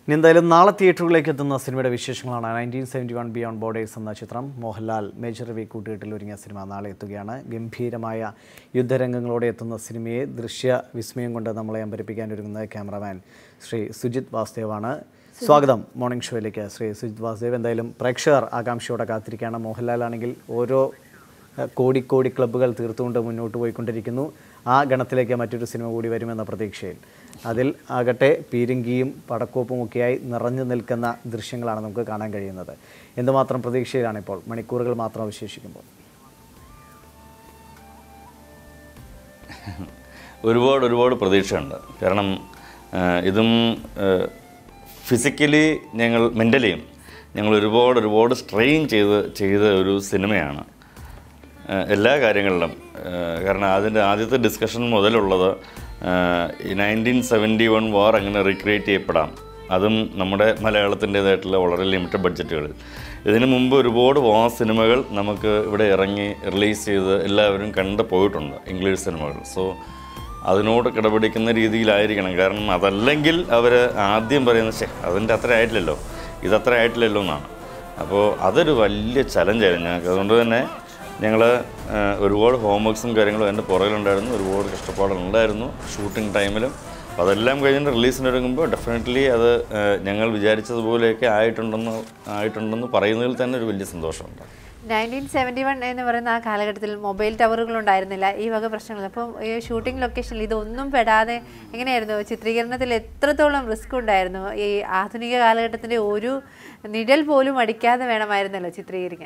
ഇനി എന്തായാലും നാളെ തിയേറ്ററുകളിലേക്ക് എത്തുന്ന സിനിമയുടെ വിശേഷങ്ങളാണ് nineteen seventy one beyond borders എന്ന ചിത്രം മോഹൻലാൽ മേജർ രവി കൂട്ടുകെട്ടിൽ ഒരുങ്ങിയ സിനിമ നാളെ എത്തുകയാണ് ഗംഭീരമായ യുദ്ധരംഗങ്ങളോടെ എത്തുന്ന സിനിമയെ ദൃശ്യ വിസ്മയം കൊണ്ട് നമ്മളെ അമ്പരിപ്പിക്കാൻ ഒരുങ്ങുന്ന ക്യാമറാമാൻ ശ്രീ സുജിത് വാസുദേവാണ് സ്വാഗതം മോർണിംഗ് ഷോയിലേക്ക് ശ്രീ സുജിത് വാസുദേവ് എന്തായാലും പ്രേക്ഷകർ ആകാംക്ഷയോടെ കാത്തിരിക്കുകയാണ് മോഹൻലാൽ ആണെങ്കിൽ ഓരോ ഏഹ്, കോടിക്കോടി ക്ലബ്ബുകൾ തീർത്തുകൊണ്ട് മുന്നോട്ട് പോയിക്കൊണ്ടിരിക്കുന്നു ആ ഗണത്തിലേക്ക് മറ്റൊരു സിനിമ കൂടി വരുമെന്ന പ്രതീക്ഷയിൽ അതിൽ ആകട്ടെ പീരങ്കിയും പടക്കോപ്പും ഒക്കെയായി നിറഞ്ഞു നിൽക്കുന്ന ദൃശ്യങ്ങളാണ് നമുക്ക് കാണാൻ കഴിയുന്നത് എന്തുമാത്രം പ്രതീക്ഷയിലാണ് ഇപ്പോൾ മണിക്കൂറുകൾ മാത്രം അവശേഷിക്കുമ്പോൾ ഒരുപാട് ഒരുപാട് പ്രതീക്ഷയുണ്ട് കാരണം ആ, ഇതും ഫിസിക്കലി ഞങ്ങൾ മെൻ്റലിയും ഞങ്ങൾ ഒരുപാട് ഒരുപാട് സ്ട്രെയിൻ ചെയ്ത് ചെയ്ത ഒരു സിനിമയാണ് ആ, എല്ലാ കാര്യങ്ങളിലും ആ, കാരണം അതിൻ്റെ ആദ്യത്തെ ഡിസ്കഷൻ മുതലുള്ളത് നയൻറ്റീൻ സെവൻറ്റി വൺ വാർ അങ്ങനെ റീക്രിയേറ്റ് ചെയ്യപ്പെടാം അതും നമ്മുടെ മലയാളത്തിൻ്റേതായിട്ടുള്ള വളരെ ലിമിറ്റഡ് ബഡ്ജറ്റുകളിൽ ഇതിനു മുമ്പ് ഒരുപാട് വാർ സിനിമകൾ നമുക്ക് ഇവിടെ ഇറങ്ങി റിലീസ് ചെയ്ത് എല്ലാവരും കണ്ടു പോയിട്ടുണ്ട് ഇംഗ്ലീഷ് സിനിമകൾ സോ അതിനോട് കിടപിടിക്കുന്ന രീതിയിലായിരിക്കണം കാരണം അതല്ലെങ്കിൽ അവർ ആദ്യം പറയുന്നത് ശേ അതിൻ്റെ അത്ര ആയിട്ടില്ലല്ലോ ഇതത്ര ആയിട്ടില്ലല്ലോ എന്നാണ് അപ്പോൾ അതൊരു വലിയ ചലഞ്ചായിരുന്നു ഞങ്ങൾക്ക് അതുകൊണ്ട് തന്നെ ഞങ്ങൾ ഒരുപാട് ഹോംവർക്സും കാര്യങ്ങളും അതിൻ്റെ പുറകിലുണ്ടായിരുന്നു ഒരുപാട് കഷ്ടപ്പാടുണ്ടായിരുന്നു ഷൂട്ടിംഗ് ടൈമിലും അപ്പോൾ അതെല്ലാം കഴിഞ്ഞിട്ട് റിലീസിന് ഒരുങ്ങുമ്പോൾ ഡെഫിനറ്റ്ലി അത് ആ, ഞങ്ങൾ വിചാരിച്ചതുപോലെയൊക്കെ ആയിട്ടുണ്ടെന്ന് ആയിട്ടുണ്ടെന്ന് പറയുന്നതിൽ തന്നെ ഒരു വലിയ സന്തോഷമുണ്ട് നയൻറ്റീൻ സെവൻറ്റി വൺ എന്ന് പറയുന്ന ആ കാലഘട്ടത്തിൽ മൊബൈൽ ടവറുകൾ ഉണ്ടായിരുന്നില്ല ഈ വക പ്രശ്നങ്ങൾ അപ്പം ഈ ഷൂട്ടിംഗ് ലൊക്കേഷനിൽ ഇതൊന്നും പെടാതെ എങ്ങനെയായിരുന്നു ചിത്രീകരണത്തിൽ എത്രത്തോളം റിസ്ക് ഉണ്ടായിരുന്നു ഈ ആധുനിക കാലഘട്ടത്തിൻ്റെ ഒരു നിഴൽ പോലും അടിക്കാതെ വേണമായിരുന്നല്ലോ ചിത്രീകരിക്കാൻ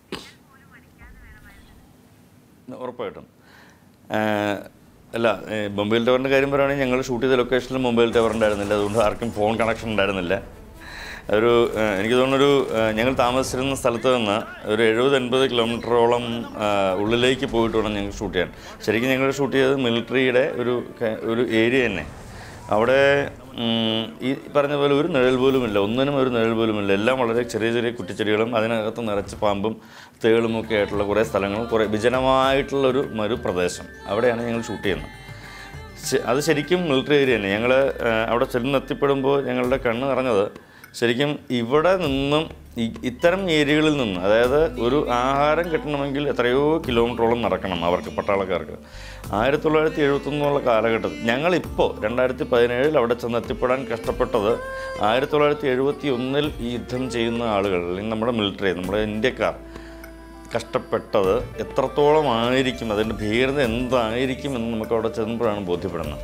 ഉറപ്പായിട്ടും ആഹ് അല്ല ഏഹ് മൊബൈൽ ടവറിൻ്റെ കാര്യം പറയുകയാണെങ്കിൽ ഞങ്ങൾ ഷൂട്ട് ചെയ്ത ലൊക്കേഷനിൽ മൊബൈൽ ടവർ ഉണ്ടായിരുന്നില്ല അതുകൊണ്ട് ആർക്കും ഫോൺ കണക്ഷൻ ഉണ്ടായിരുന്നില്ല ഒരു ഏഹ് എനിക്ക് തോന്നുന്നൊരു ഏഹ് ഞങ്ങൾ താമസിച്ചിരുന്ന സ്ഥലത്ത് നിന്ന് ഒരു എഴുപത് എൺപത് കിലോമീറ്ററോളം ആഹ് ഉള്ളിലേക്ക് പോയിട്ട് വേണം ഞങ്ങൾ ഷൂട്ട് ചെയ്യാൻ ശരിക്കും ഞങ്ങൾ ഷൂട്ട് ചെയ്തത് മിലിറ്ററിയുടെ ഒരു ക- ഒരു ഏരിയ തന്നെ അവിടെ ഉം, ഈ പറഞ്ഞ പോലെ ഒരു നിഴൽ പോലുമില്ല ഒന്നിനും ഒരു നിഴൽ പോലുമില്ല എല്ലാം വളരെ ചെറിയ ചെറിയ കുറ്റിച്ചെടികളും അതിനകത്ത് നിറച്ച് പാമ്പും തേളും ഒക്കെ ആയിട്ടുള്ള കുറേ സ്ഥലങ്ങളും കുറേ വിജനമായിട്ടുള്ള ഒരു മരുപ്രദേശം അവിടെയാണ് ഞങ്ങൾ ഷൂട്ട് ചെയ്യുന്നത് ശ- അത് ശരിക്കും മിലിറ്ററി ഏരിയ തന്നെ ഞങ്ങൾ അവിടെ ചെന്നെത്തിപ്പെടുമ്പോൾ ഞങ്ങളുടെ കണ്ണ് നിറഞ്ഞത് ശരിക്കും ഇവിടെ നിന്നും ഈ- ഇത്തരം ഏരിയകളിൽ നിന്ന് അതായത് ഒരു ആഹാരം കിട്ടണമെങ്കിൽ എത്രയോ കിലോമീറ്ററോളം നടക്കണം അവർക്ക് പട്ടാളക്കാർക്ക് ആയിരത്തി തൊള്ളായിരത്തി എഴുപത്തൊന്നുള്ള കാലഘട്ടത്തിൽ ഞങ്ങളിപ്പോൾ രണ്ടായിരത്തി പതിനേഴിൽ അവിടെ ചെന്ന് എത്തിപ്പെടാൻ കഷ്ടപ്പെട്ടത് ആയിരത്തി തൊള്ളായിരത്തി എഴുപത്തി ഒന്നിൽ ഈ യുദ്ധം ചെയ്യുന്ന ആളുകൾ അല്ലെങ്കിൽ നമ്മുടെ മിലിറ്ററി നമ്മുടെ ഇന്ത്യക്കാർ കഷ്ടപ്പെട്ടത് എത്രത്തോളം ആയിരിക്കും അതിൻ്റെ ഭീകരത എന്തായിരിക്കും എന്ന് നമുക്ക് അവിടെ ചെന്നപ്പോഴാണ് ബോധ്യപ്പെടുന്നത്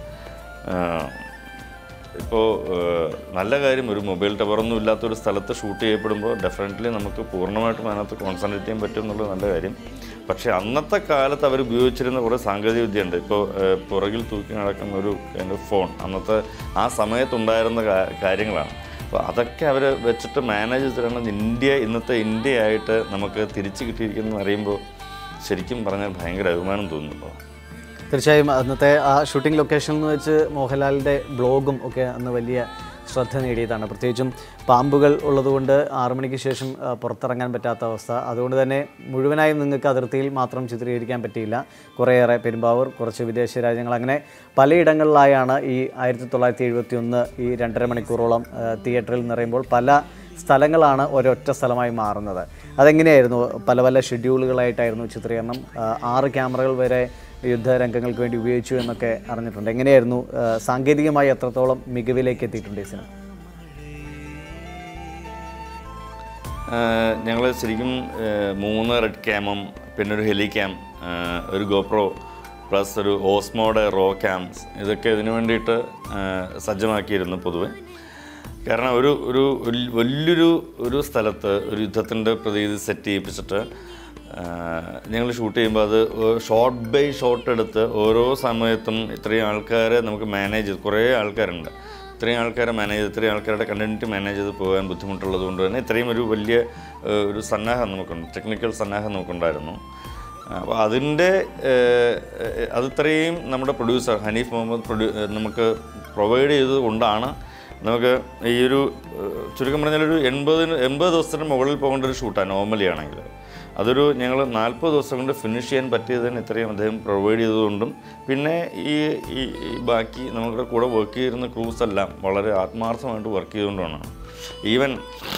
ഇപ്പോൾ നല്ല കാര്യം ഒരു മൊബൈൽ ടവറൊന്നും ഇല്ലാത്തൊരു സ്ഥലത്ത് ഷൂട്ട് ചെയ്യപ്പെടുമ്പോൾ ഡെഫിനറ്റ്ലി നമുക്ക് പൂർണ്ണമായിട്ടും അതിനകത്ത് കോൺസെൻട്രേറ്റ് ചെയ്യാൻ പറ്റും എന്നുള്ളത് നല്ല കാര്യം പക്ഷേ അന്നത്തെ കാലത്ത് അവർ ഉപയോഗിച്ചിരുന്ന കുറേ സാങ്കേതിക വിദ്യയുണ്ട് ഇപ്പോൾ പുറകിൽ തൂക്കി നടക്കുന്ന ഒരു kind of ഫോൺ അന്നത്തെ ആ സമയത്തുണ്ടായിരുന്ന കാ- കാര്യങ്ങളാണ് അപ്പോൾ അതൊക്കെ അവർ വെച്ചിട്ട് മാനേജ് ചെയ്തിട്ടാണ് ഇന്ത്യ ഇന്നത്തെ ഇന്ത്യയായിട്ട് നമുക്ക് തിരിച്ചു കിട്ടിയിരിക്കുന്നത് അറിയുമ്പോൾ ശരിക്കും പറഞ്ഞാൽ ഭയങ്കര അഭിമാനം തോന്നുന്നു തീർച്ചയായും അന്നത്തെ ആ ഷൂട്ടിംഗ് ലൊക്കേഷനിൽ നിന്ന് വെച്ച് മോഹൻലാലിൻ്റെ ബ്ലോഗും ഒക്കെ അന്ന് വലിയ ശ്രദ്ധ നേടിയതാണ് പ്രത്യേകിച്ചും പാമ്പുകൾ ഉള്ളതുകൊണ്ട് ആറു മണിക്ക് ശേഷം ആ, പുറത്തിറങ്ങാൻ പറ്റാത്ത അവസ്ഥ അതുകൊണ്ട് തന്നെ മുഴുവനായും നിങ്ങൾക്ക് അതിർത്തിയിൽ മാത്രം ചിത്രീകരിക്കാൻ പറ്റിയില്ല കുറേയേറെ പെരുമ്പാവൂർ കുറച്ച് വിദേശ രാജ്യങ്ങൾ അങ്ങനെ പലയിടങ്ങളിലായാണ് ഈ ആയിരത്തി തൊള്ളായിരത്തി എഴുപത്തി ഒന്ന് ഈ രണ്ടര മണിക്കൂറോളം ആ, തിയേറ്ററിൽ നിറയുമ്പോൾ പല സ്ഥലങ്ങളാണ് ഒരൊറ്റ സ്ഥലമായി മാറുന്നത് അതെങ്ങനെയായിരുന്നു പല പല ഷെഡ്യൂളുകളായിട്ടായിരുന്നു ചിത്രീകരണം ആ, ആറ് ക്യാമറകൾ വരെ യുദ്ധരംഗങ്ങൾക്ക് വേണ്ടി ഉപയോഗിച്ചു എന്നൊക്കെ അറിഞ്ഞിട്ടുണ്ട് എങ്ങനെയായിരുന്നു ആ, സാങ്കേതികമായി എത്രത്തോളം മികവിലേക്ക് എത്തിയിട്ടുണ്ട് ഈ സിനിമ ഞങ്ങൾ ശരിക്കും ആഹ് മൂന്ന് റെഡ് ക്യാമും പിന്നെ ഒരു ഹെലി ക്യാം ആഹ് ഒരു ഗോപ്രോ പ്ലസ് ഒരു ഓസ്മോയുടെ റോ ക്യാംസ് ഇതൊക്കെ ഇതിനു വേണ്ടിയിട്ട് ആഹ് സജ്ജമാക്കിയിരുന്നു പൊതുവെ കാരണം ഒരു ഒരു വല്- വലിയൊരു ഒരു സ്ഥലത്ത് ഒരു യുദ്ധത്തിൻ്റെ പ്രതീതി സെറ്റ് ചെയ്യിപ്പിച്ചിട്ട് ഞങ്ങൾ ഷൂട്ട് ചെയ്യുമ്പോൾ അത് ഷോർട്ട് ബൈ ഷോട്ട് എടുത്ത് ഓരോ സമയത്തും ഇത്രയും ആൾക്കാരെ നമുക്ക് മാനേജ് ചെയ്ത് കുറേ ആൾക്കാരുണ്ട് ഇത്രയും ആൾക്കാരെ മാനേജ് ചെയ്ത് ഇത്രയും ആൾക്കാരുടെ കണ്ടന്റ് മാനേജ് ചെയ്ത് പോകാൻ ബുദ്ധിമുട്ടുള്ളത് കൊണ്ട് തന്നെ ഇത്രയും ഒരു വലിയ ഏഹ്, ഒരു സന്നാഹം നമുക്കുണ്ട് ടെക്നിക്കൽ സന്നാഹം നമുക്കുണ്ടായിരുന്നു അപ്പോൾ അതിൻ്റെ അത് ഇത്രയും നമ്മുടെ പ്രൊഡ്യൂസർ ഹനീഫ് മുഹമ്മദ് പ്രൊഡ്യൂ ഏഹ്, നമുക്ക് പ്രൊവൈഡ് ചെയ്തത് കൊണ്ടാണ് നമുക്ക് ഈ ഒരു ഏഹ്, ചുരുക്കം പറഞ്ഞാൽ ഒരു എൺപതിന് എൺപത് ദിവസത്തിന് മുകളിൽ പോകേണ്ട ഒരു ഷൂട്ടാണ് നോർമലി ആണെങ്കിൽ അതൊരു ഞങ്ങൾ നാൽപ്പത് ദിവസം കൊണ്ട് ഫിനിഷ് ചെയ്യാൻ പറ്റിയതിന് ഇത്രയും അദ്ദേഹം പ്രൊവൈഡ് ചെയ്തതുകൊണ്ടും പിന്നെ ഈ ഈ ഈ ബാക്കി നമ്മുടെ കൂടെ വർക്ക് ചെയ്യുന്ന ക്രൂസ് എല്ലാം വളരെ ആത്മാർത്ഥമായിട്ട് വർക്ക് ചെയ്തുകൊണ്ടാണ് ഈവൻ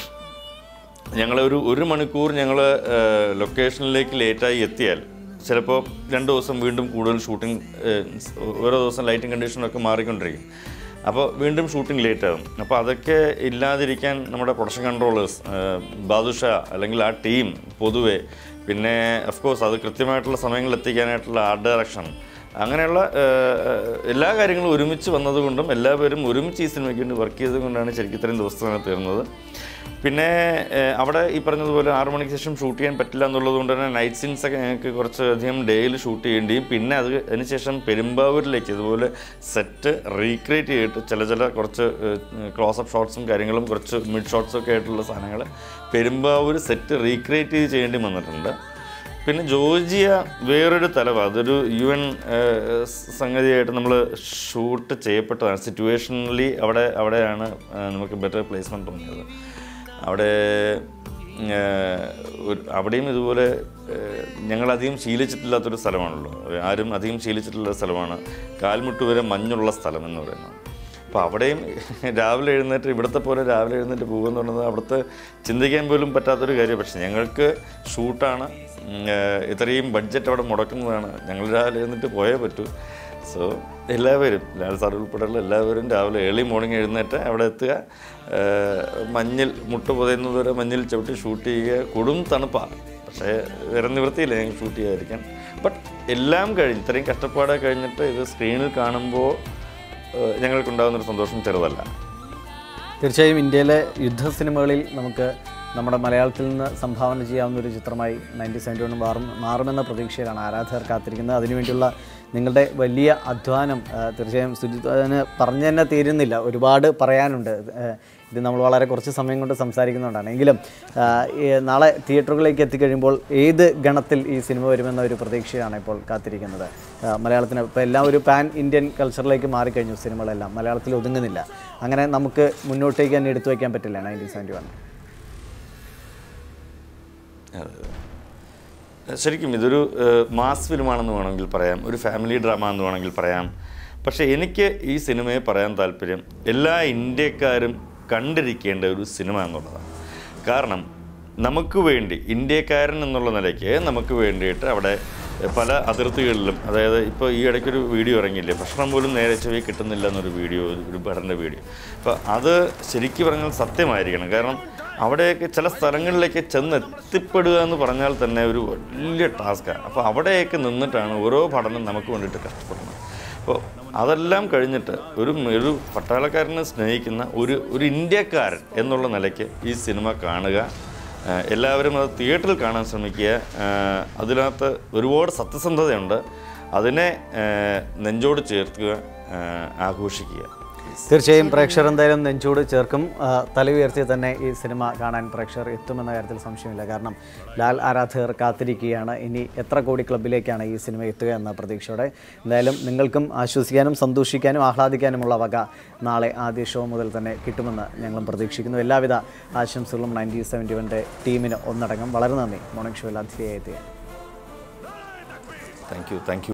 ഞങ്ങളൊരു ഒരു മണിക്കൂർ ഞങ്ങൾ ലൊക്കേഷനിലേക്ക് ലേറ്റായി എത്തിയാൽ ചിലപ്പോൾ രണ്ട് ദിവസം വീണ്ടും കൂടുതൽ ഷൂട്ടിംഗ് ഓരോ ദിവസം ലൈറ്റിംഗ് കണ്ടീഷനൊക്കെ മാറിക്കൊണ്ടിരിക്കും അപ്പോൾ വീണ്ടും ഷൂട്ടിംഗ് ലേറ്റ് ആകും അപ്പോൾ അതൊക്കെ ഇല്ലാതിരിക്കാൻ നമ്മുടെ പ്രൊഡക്ഷൻ കൺട്രോളേഴ്സ് ബാദുഷ അല്ലെങ്കിൽ ആ ടീം പൊതുവെ പിന്നെ കോഴ്സ് അത് കൃത്യമായിട്ടുള്ള സമയങ്ങളിൽ എത്തിക്കാനായിട്ടുള്ള ആർട്ട് ഡയറക്ഷൻ അങ്ങനെയുള്ള ഏഹ്, എല്ലാ കാര്യങ്ങളും ഒരുമിച്ച് വന്നതുകൊണ്ടും എല്ലാവരും ഒരുമിച്ച് ഈ സിനിമയ്ക്ക് വേണ്ടി വർക്ക് ചെയ്തുകൊണ്ടാണ് ശരിക്കും ഇത്രയും ദിവസത്തിന് തീർന്നത് പിന്നെ ഏഹ്, അവിടെ ഈ പറഞ്ഞതുപോലെ ആറു മണിക്ക് ശേഷം ഷൂട്ട് ചെയ്യാൻ പറ്റില്ല എന്നുള്ളത് കൊണ്ട് തന്നെ നൈറ്റ് സീൻസ് ഒക്കെ ഞങ്ങൾക്ക് കുറച്ചധികം ഡേയിൽ ഷൂട്ട് ചെയ്യേണ്ടിയും പിന്നെ അത് അതിനുശേഷം പെരുമ്പാവൂരിലേക്ക് ഇതുപോലെ സെറ്റ് റീക്രിയേറ്റ് ചെയ്തിട്ട് ചില ചില കുറച്ച് ക്ലോസപ്പ് ഷോട്ട്സും കാര്യങ്ങളും കുറച്ച് മിഡ് ഷോട്ട്സും ഒക്കെ ആയിട്ടുള്ള സാധനങ്ങൾ പെരുമ്പാവൂർ സെറ്റ് റീക്രിയേറ്റ് ചെയ്ത് ചെയ്യേണ്ടി വന്നിട്ടുണ്ട് പിന്നെ ജോർജിയ വേറൊരു തലവ അതൊരു യു എൻ സംഗതിയായിട്ട് നമ്മൾ ഷൂട്ട് ചെയ്യപ്പെട്ടതാണ് സിറ്റുവേഷനലി അവിടെ അവിടെയാണ് ആ, നമുക്ക് ബെറ്റർ പ്ലേസ്മെൻറ്റ് തോന്നിയത് അവിടെ ആ, ഒരു അവിടെയും ഇതുപോലെ ആ, ഞങ്ങളധികം ശീലിച്ചിട്ടില്ലാത്തൊരു സ്ഥലമാണല്ലോ ആരും അധികം ശീലിച്ചിട്ടുള്ള സ്ഥലമാണ് കാൽമുട്ട് വരെ മഞ്ഞുള്ള സ്ഥലം എന്ന് പറയുന്നത് അപ്പോൾ അവിടെയും രാവിലെ എഴുന്നേറ്റ് ഇവിടുത്തെ പോലെ രാവിലെ എഴുന്നേറ്റ് പോകുമെന്ന് പറയുന്നത് അവിടുത്തെ ചിന്തിക്കാൻ പോലും പറ്റാത്തൊരു കാര്യം പക്ഷേ ഞങ്ങൾക്ക് ഷൂട്ടാണ് ഉം, ഏഹ്, ഇത്രയും ബഡ്ജറ്റ് അവിടെ മുടക്കുന്നതാണ് ഞങ്ങൾ രാവിലെ എഴുന്നേറ്റ് പോയേ പറ്റൂ സോ എല്ലാവരും ലാൽ സാർ ഉൾപ്പെടെയുള്ള എല്ലാവരും രാവിലെ ഏർലി മോർണിംഗ് എഴുന്നേറ്റ് അവിടെ എത്തുക ഏഹ്, മഞ്ഞിൽ മുട്ട പുതയുന്നത് വരെ മഞ്ഞിൽ ചവിട്ടി ഷൂട്ട് ചെയ്യുക കൊടും തണുപ്പാണ് പക്ഷേ വേറെ നിവൃത്തിയില്ല ഞങ്ങൾ ഷൂട്ട് ചെയ്യാതിരിക്കാൻ ബട്ട് എല്ലാം കഴിഞ്ഞ് ഇത്രയും കഷ്ടപ്പാടെ കഴിഞ്ഞിട്ട് ഇത് സ്ക്രീനിൽ കാണുമ്പോൾ ഏഹ് ഞങ്ങൾക്കുണ്ടാകുന്നൊരു സന്തോഷം ചെറുതല്ല തീർച്ചയായും ഇന്ത്യയിലെ യുദ്ധ സിനിമകളിൽ നമുക്ക് നമ്മുടെ മലയാളത്തിൽ നിന്ന് സംഭാവന ചെയ്യാവുന്ന ഒരു ചിത്രമായി നയൻറ്റീൻ സെവൻറ്റി വൺ മാറും മാറുമെന്ന പ്രതീക്ഷയിലാണ് ആരാധകർ കാത്തിരിക്കുന്നത് അതിനുവേണ്ടിയുള്ള നിങ്ങളുടെ വലിയ അധ്വാനം ആ, തീർച്ചയായും സുജിത് അതിന് പറഞ്ഞു തന്നെ തീരുന്നില്ല ഒരുപാട് പറയാനുണ്ട് ആ, ഇത് നമ്മൾ വളരെ കുറച്ച് സമയം കൊണ്ട് സംസാരിക്കുന്നതുകൊണ്ടാണ് എങ്കിലും ആ, ഈ നാളെ തിയേറ്ററുകളിലേക്ക് എത്തിക്കഴിയുമ്പോൾ ഏത് ഗണത്തിൽ ഈ സിനിമ വരുമെന്ന ഒരു പ്രതീക്ഷയാണ് ഇപ്പോൾ കാത്തിരിക്കുന്നത് ആ, മലയാളത്തിന് ഇപ്പോൾ എല്ലാം ഒരു പാൻ ഇന്ത്യൻ കൾച്ചറിലേക്ക് മാറിക്കഴിഞ്ഞു സിനിമകളെല്ലാം മലയാളത്തിൽ ഒതുങ്ങുന്നില്ല അങ്ങനെ നമുക്ക് മുന്നോട്ടേക്ക് തന്നെ എടുത്തു വയ്ക്കാൻ പറ്റില്ല നയൻറ്റീൻ സെവൻറ്റി വൺ ശരിക്കും ഇതൊരു മാസ് ഫിലിമാണെന്ന് വേണമെങ്കിൽ പറയാം ഒരു ഫാമിലി ഡ്രാമ എന്ന് വേണമെങ്കിൽ പറയാം പക്ഷേ എനിക്ക് ഈ സിനിമയെ പറയാൻ താല്പര്യം എല്ലാ ഇന്ത്യക്കാരും കണ്ടിരിക്കേണ്ട ഒരു സിനിമ എന്നുള്ളതാണ് കാരണം നമുക്ക് വേണ്ടി ഇന്ത്യക്കാരൻ എന്നുള്ള നിലയ്ക്ക് നമുക്ക് വേണ്ടിയിട്ട് അവിടെ പല അതിർത്തികളിലും അതായത് ഇപ്പോൾ ഈ ഇടയ്ക്കൊരു വീഡിയോ ഇറങ്ങിയില്ലേ ഭക്ഷണം പോലും നേരെ ചെവി കിട്ടുന്നില്ല എന്നൊരു വീഡിയോ ഒരു പഠന വീഡിയോ അപ്പോൾ അത് ശരിക്കും പറഞ്ഞാൽ സത്യമായിരിക്കണം കാരണം അവിടെയൊക്കെ ചില സ്ഥലങ്ങളിലേക്ക് ചെന്ന് എത്തിപ്പെടുക എന്ന് പറഞ്ഞാൽ തന്നെ ഒരു വലിയ ടാസ്ക്കാണ് അപ്പോൾ അവിടെയൊക്കെ നിന്നിട്ടാണ് ഓരോ പഠനം നമുക്ക് വേണ്ടിയിട്ട് കഷ്ടപ്പെടുന്നത് അപ്പോൾ അതെല്ലാം കഴിഞ്ഞിട്ട് ഒരു ഒരു പട്ടാളക്കാരനെ സ്നേഹിക്കുന്ന ഒരു ഒരു ഇന്ത്യക്കാരൻ എന്നുള്ള നിലയ്ക്ക് ഈ സിനിമ കാണുക ആ, എല്ലാവരും അത് തിയേറ്ററിൽ കാണാൻ ശ്രമിക്കുക ആ, അതിനകത്ത് ഒരുപാട് സത്യസന്ധതയുണ്ട് അതിനെ ആ, നെഞ്ചോട് ചേർക്കുക ആ, ആഘോഷിക്കുക തീർച്ചയായും പ്രേക്ഷകർ എന്തായാലും നെഞ്ചോട് ചേർക്കും ആ, തല ഉയർത്തി തന്നെ ഈ സിനിമ കാണാൻ പ്രേക്ഷകർ എത്തുമെന്ന കാര്യത്തിൽ സംശയമില്ല കാരണം ലാൽ ആരാധകർ കാത്തിരിക്കുകയാണ് ഇനി എത്ര കോടി ക്ലബിലേക്കാണ് ഈ സിനിമ എത്തുക എന്ന പ്രതീക്ഷയോടെ എന്തായാലും നിങ്ങൾക്കും ആശ്വസിക്കാനും സന്തോഷിക്കാനും ആഹ്ലാദിക്കാനുമുള്ള വക നാളെ ആദ്യ ഷോ മുതൽ തന്നെ കിട്ടുമെന്ന് ഞങ്ങളും പ്രതീക്ഷിക്കുന്നു എല്ലാവിധ ആശംസകളും നയൻറ്റീൻ സെവൻറ്റി വൻ്റെ ടീമിന് ഒന്നടങ്കം വളരെ നന്ദി മോർണിംഗ് ഷോയിൽ അതിഥിയായി എത്തിയ താങ്ക് യു താങ്ക് യു